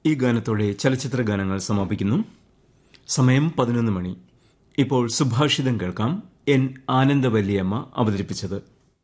ഈ ഗാനത്തോടെ ചലച്ചിത്ര ഗാനങ്ങൾ സമാപിക്കുന്നു സമയം പതിനൊന്ന് മണി ഇപ്പോൾ സുഭാഷിതം കേൾക്കാം എൻ ആനന്ദവല്ലിയമ്മ അവതരിപ്പിച്ചത്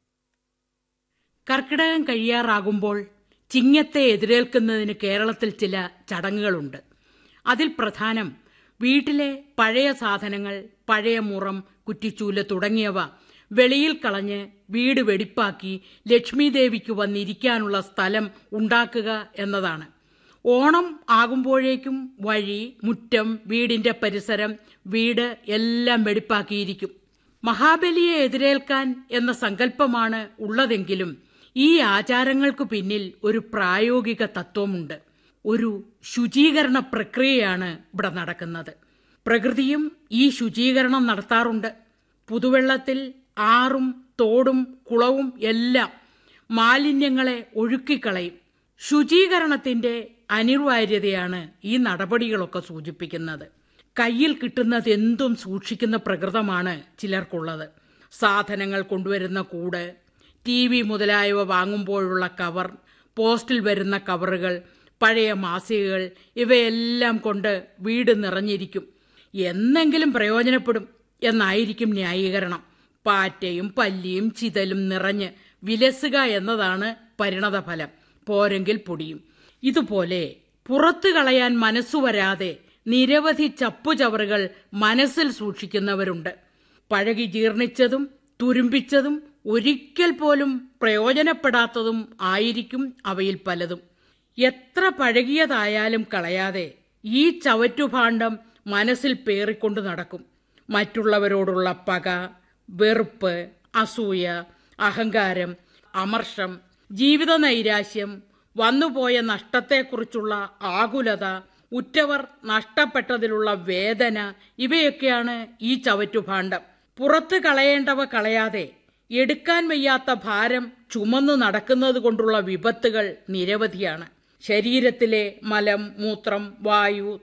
കർക്കിടകം കഴിയാറാകുമ്പോൾ ചിങ്ങത്തെ എതിരേൽക്കുന്നതിന് കേരളത്തിൽ ചില ചടങ്ങുകളുണ്ട് അതിൽ പ്രധാനം വീട്ടിലെ പഴയ സാധനങ്ങൾ പഴയ മുറം കുറ്റിച്ചൂല് തുടങ്ങിയവ വെളിയിൽ കളഞ്ഞ് വീട് വെടിപ്പാക്കി ലക്ഷ്മി ദേവിക്ക് വന്നിരിക്കാനുള്ള സ്ഥലം ഉണ്ടാക്കുക എന്നതാണ് ഓണം ആകുമ്പോഴേക്കും വഴി മുറ്റം വീടിന്റെ പരിസരം വീട് എല്ലാം വെടിപ്പാക്കിയിരിക്കും മഹാബലിയെ എതിരേൽക്കാൻ എന്ന സങ്കല്പമാണ് ഉള്ളതെങ്കിലും ഈ ആചാരങ്ങൾക്ക് പിന്നിൽ ഒരു പ്രായോഗിക തത്വമുണ്ട് ഒരു ശുചീകരണ പ്രക്രിയയാണ് ഇവിടെ നടക്കുന്നത് പ്രകൃതിയും ഈ ശുചീകരണം നടത്താറുണ്ട് പുതുവെള്ളത്തിൽ ആറും തോടും കുളവും എല്ലാം മാലിന്യങ്ങളെ ഒഴുക്കിക്കളയും ശുചീകരണത്തിന്റെ അനിവാര്യതയാണ് ഈ നടപടികളൊക്കെ സൂചിപ്പിക്കുന്നത് കയ്യിൽ കിട്ടുന്നത് എന്തും സൂക്ഷിക്കുന്ന പ്രകൃതമാണ് ചിലർക്കുള്ളത് സാധനങ്ങൾ കൊണ്ടുവരുന്ന കൂട് ടി വി മുതലായവ വാങ്ങുമ്പോഴുള്ള കവർ പോസ്റ്റിൽ വരുന്ന കവറുകൾ പഴയ മാസികകൾ ഇവയെല്ലാം കൊണ്ട് വീട് നിറഞ്ഞിരിക്കും എന്നെങ്കിലും പ്രയോജനപ്പെടും എന്നായിരിക്കും ന്യായീകരണം പാറ്റയും പല്ലിയും ചിതലും നിറഞ്ഞ് വിലസുക എന്നതാണ് പരിണതഫലം പോരെങ്കിൽ പൊടിയും ഇതുപോലെ പുറത്തു കളയാൻ മനസ്സു വരാതെ നിരവധി ചപ്പുചവറുകൾ മനസ്സിൽ സൂക്ഷിക്കുന്നവരുണ്ട് പഴകി ജീർണിച്ചതും തുരുമ്പിച്ചതും ഒരിക്കൽ പോലും പ്രയോജനപ്പെടാത്തതും ആയിരിക്കും അവയിൽ പലതും എത്ര പഴകിയതായാലും കളയാതെ ഈ ചവറ്റുഭാണ്ഡം മനസ്സിൽ പേറിക്കൊണ്ട് നടക്കും മറ്റുള്ളവരോടുള്ള പക വെറുപ്പ് അസൂയ അഹങ്കാരം അമർഷം ജീവിത നൈരാശ്യം വന്നുപോയ നഷ്ടത്തെക്കുറിച്ചുള്ള ആകുലത ഉറ്റവർ നഷ്ടപ്പെട്ടതിലുള്ള വേദന ഇവയൊക്കെയാണ് ഈ ചവറ്റുഭാണ്ഡം പുറത്ത് കളയേണ്ടവ കളയാതെ എടുക്കാൻ വയ്യാത്ത ഭാരം ചുമന്നു നടക്കുന്നത് കൊണ്ടുള്ള വിപത്തുകൾ നിരവധിയാണ് ശരീരത്തിലെ മലം മൂത്രം വായു